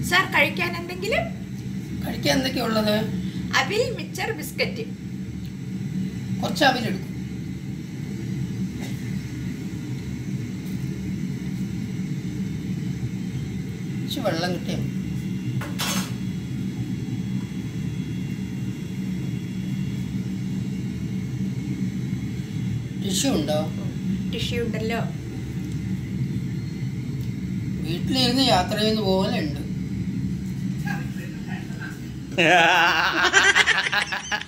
Sir കഴിക്കാൻ എന്തെങ്കിലും കഴിക്കാൻ എന്തൊക്കെയാ ഉള്ളത് അവിൽ മിച്ചർ ബിസ്ക്കറ്റ് കുറച്ച് അവിലെടുക്കും കുറച്ച് വെള്ളം കിട്ടിയാൽ മതി. ടിഷ്യൂ ഉണ്ടോ ടിഷ്യൂ ഉണ്ടല്ലോ വീട്ടിലിരുന്ന് യാത്ര ചെയ്യുന്ന പോലെ ഉണ്ട്